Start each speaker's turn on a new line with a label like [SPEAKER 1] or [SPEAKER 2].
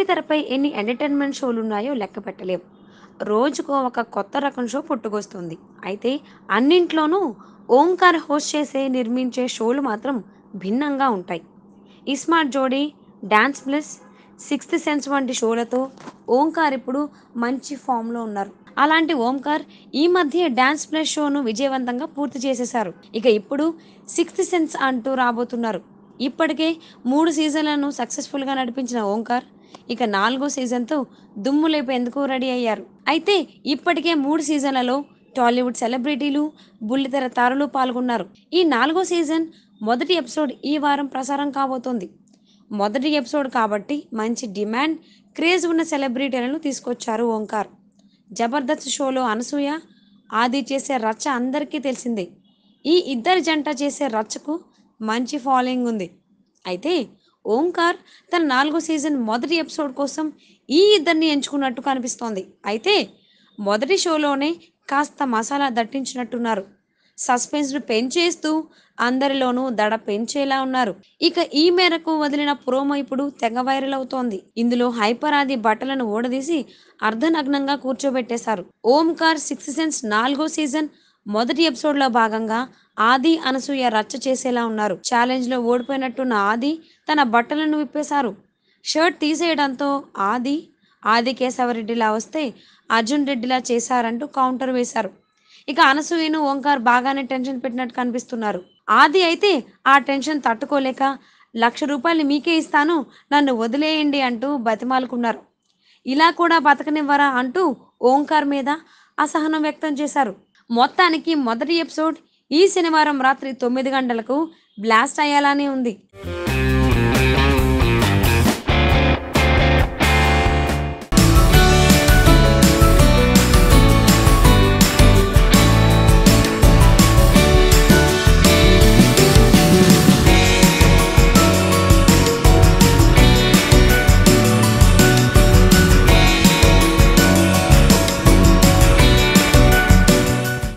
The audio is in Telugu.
[SPEAKER 1] బుల్లితెరపై ఎన్ని ఎంటర్టైన్మెంట్ షోలు ఉన్నాయో లెక్క పెట్టలేం రోజుకో ఒక కొత్త రకం షో పుట్టుకొస్తుంది అయితే అన్నింట్లోనూ ఓంకార్ హోస్ట్ చేసే నిర్మించే షోలు మాత్రం భిన్నంగా ఉంటాయి ఇస్మార్ట్ జోడీ డాన్స్ ప్లస్ సిక్స్త్ సెన్స్ వంటి షోలతో ఓంకార్ ఇప్పుడు మంచి ఫామ్లో ఉన్నారు అలాంటి ఓంకార్ ఈ మధ్య డాన్స్ ప్లస్ షోను విజయవంతంగా పూర్తి చేసేశారు ఇక ఇప్పుడు సిక్స్త్ సెన్స్ అంటూ రాబోతున్నారు ఇప్పటికే మూడు సీజన్లను సక్సెస్ఫుల్గా నడిపించిన ఓంకార్ ఇక నాలుగో సీజన్తో దుమ్ము లేపేందుకు రెడీ అయ్యారు అయితే ఇప్పటికే మూడు సీజన్లలో టాలీవుడ్ సెలబ్రిటీలు బుల్లితెర తారలు పాల్గొన్నారు ఈ నాలుగో సీజన్ మొదటి ఎపిసోడ్ ఈ వారం ప్రసారం కాబోతోంది మొదటి ఎపిసోడ్ కాబట్టి మంచి డిమాండ్ క్రేజ్ ఉన్న సెలబ్రిటీలను తీసుకొచ్చారు ఓంకార్ జబర్దస్త్ షోలో అనసూయ ఆది చేసే రచ్చ అందరికీ తెలిసిందే ఈ ఇద్దరి జంట చేసే రచ్చకు మంచి ఫాలోయింగ్ ఉంది అయితే ఓంకార్ తన నాలుగో సీజన్ మొదటి ఎపిసోడ్ కోసం ఈ ఇద్దరిని ఎంచుకున్నట్టు కనిపిస్తోంది అయితే మొదటి షోలోనే కాస్త మసాలా దట్టించినట్టున్నారు సస్పెన్స్ను పెంచేస్తూ అందరిలోనూ దడ పెంచేలా ఉన్నారు ఇక ఈ మేరకు వదిలిన ప్రోమో ఇప్పుడు తెగ వైరల్ అవుతోంది ఇందులో హైపర్ ఆది బట్టలను ఊడదీసి అర్ధనగ్నంగా కూర్చోబెట్టేశారు ఓంకార్ సిక్స్ సెన్స్ నాలుగో సీజన్ మొదటి ఎపిసోడ్లో భాగంగా ఆది అనసూయ రచ్చ చేసేలా ఉన్నారు ఛాలెంజ్లో ఓడిపోయినట్టున్న ఆది తన బట్టలను విప్పేశారు షర్ట్ తీసేయడంతో ఆది ఆది కేశవరెడ్డిలా వస్తే అర్జున్ రెడ్డిలా చేశారంటూ కౌంటర్ వేశారు ఇక అనసూయను ఓంకార్ బాగానే టెన్షన్ పెట్టినట్టు కనిపిస్తున్నారు ఆది అయితే ఆ టెన్షన్ తట్టుకోలేక లక్ష రూపాయలు మీకే ఇస్తాను నన్ను వదిలేయండి అంటూ బతిమాలుకున్నారు ఇలా కూడా బతకనివ్వరా అంటూ ఓంకార్ మీద అసహనం వ్యక్తం చేశారు మొత్తానికి మొదటి ఎపిసోడ్ ఈ శనివారం రాత్రి తొమ్మిది గంటలకు బ్లాస్ట్ అయ్యేలానే ఉంది